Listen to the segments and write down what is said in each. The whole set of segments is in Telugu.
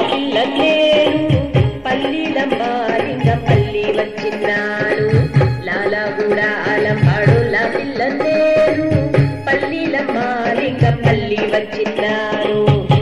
పిల్లన్నేను పల్లీలమ్మ లింగం పల్లి వచ్చినాడు లాలగూడ ఆలంబాడు లా పిల్లన్నేను పల్లీలమ్మ లింగం పల్లి వచ్చినాడు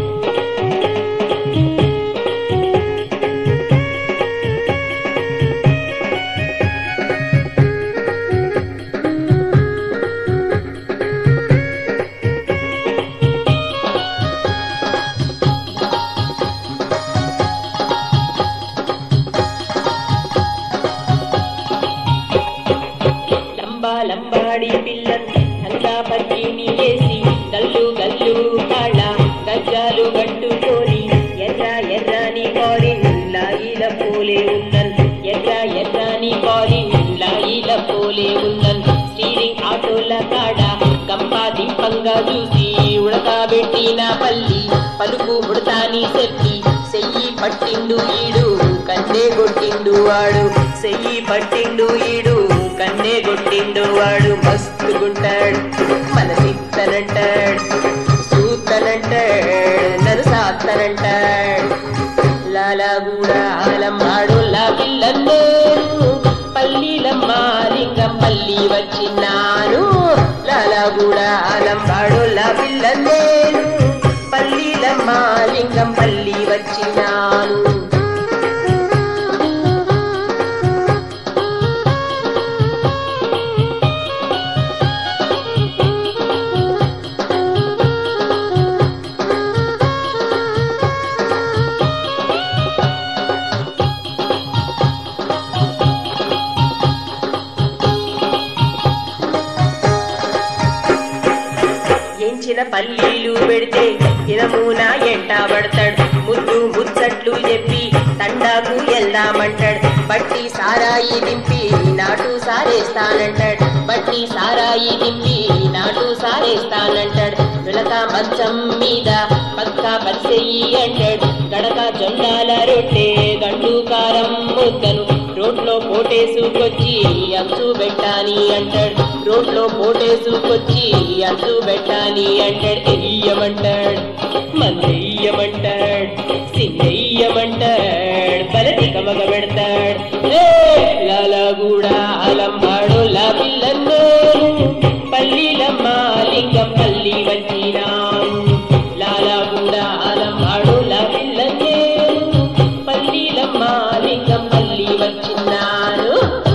లంబా లంబాడి పిల్లన్ లంగా పట్టిని వేసి గల్లు గల్లు కాళ్ళ గజ్జాలు కట్టుకొని ఎర్ర ఎర్రని కాలిన్ లాయిల పోలే ఉన్నన్ ఎర్ర ఎర్రని కాలిన్ లాయిల పోలే ఉన్నన్ స్టీరింగ్ ఆటోల కాడ గంపా దింపంగా చూసి ఉడకబెట్టిన పల్లి పలుకు ఉడతాని చెప్పి సెయ్యి పట్టిండు ఈడు కన్నే కొట్టిండు వాడు సెయ్యి పట్టిండు ఈడు కన్నే కొట్టిండు వాడు మస్తుగుంటాడు మన సిత్తనంటాడు సూత్తనంటాడు నన్ను సాత్తనంటాడు లాలగూడ ఆలమ్మాడు లా పిల్లన్నేరు పల్లీలమ్మ లింగం పల్లి వచ్చినాను లాలగూడ ఆలంబాడు లా పిల్లన్నేరు పల్లీలమ్మ లింగం పల్లి వచ్చినాను ఎంచిన పల్లీలు పెడితే దినమున ఎంట పడతాడు ముద్దు ముచ్చట్లు చెప్పి తండాకు వెళ్దామంటాడు బట్టి సారాయి దింపి నాటు సారేస్తానంటాడు బట్టి సారాయి దింపి నాటు సారేస్తానంటాడు నులక మంచం మీద పక్క పరిసెయ్యి అంటాడు గడక జొండాల రొట్టె గండు కారం ముద్దను రోడ్లో పోటేసుకొచ్చి అంచు పెట్టాని అంటాడు రోడ్లో పోటేసుకొచ్చి అంచు పెట్టాని అంటాడు ఎయ్యమంటాడు మందెయ్యమంటాడు సింగయ్యమంటాడు బలతి కమగ పెడతాడు లాలగూడ అలంబాడు లా పిల్లన్నేరు పల్లీలమ్మ లింగం పల్లి వచ్చినాను లాలగూడ అలంబాడు లా పిల్లన్నేరు పల్లీలమ్మ లింగం పల్లి వచ్చినాను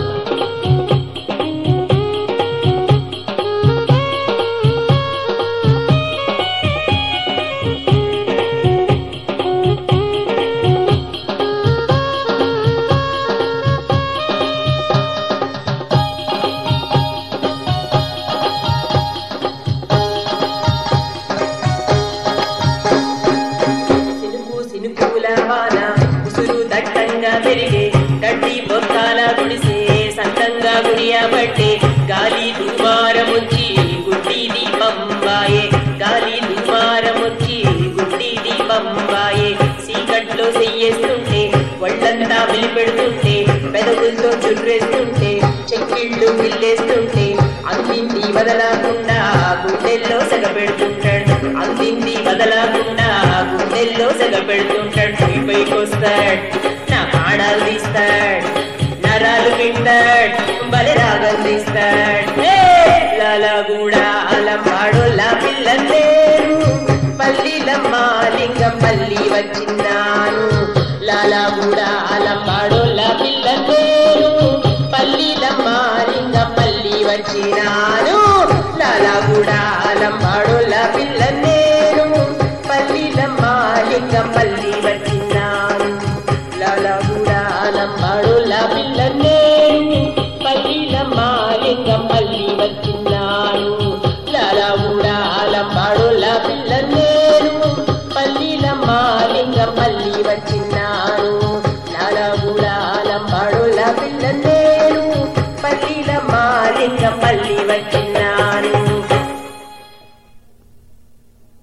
సినుకు సినుకుల వాన ఉసురు దట్టంగా పెరిగే గడ్డి బొత్తాల గుడిసే సంతంగా గుడియబట్టే గాలి దుమారముచ్చి గుడ్డి దీపం బాయే గాలి దుమారముచ్చి గుడ్డి దీపం బాయే సీకట్లో చెయ్యేస్తుంటే ఒళ్ళంతా వెలిపెడుతుంటే పెదవులతో చుర్రేస్తుంటే చెక్కిళ్ళు విల్లేస్తుంటే అందింది వదలకుండా గుండెల్లో సగపెడుతుంటాడు అందింది వదలకుండా గుండెల్లో సగపెడుతుంటాడు పై పైకొస్తాడు నా పాడాలు తీస్తాడు నరాలు వింటాడు బలి రాగం తీస్తాడు లాలగూడ అలంబాడు లా పిల్లలేరు పల్లీలమ్మ లింగం పల్లి వచ్చినాను లాలగూడ అలంబాడు లా పిల్లలేరు పల్లీలమ్మ లింగం పల్లి వచ్చినాను లాలగూడ అలంబాడు లా పిల్లలేరు పల్లీలమ్మ లింగం పల్లి వచ్చినాను లాలగూడ అలంబాడు లా పిల్లలేరు పల్లీలమ్మ లింగం పల్లి వచ్చినాను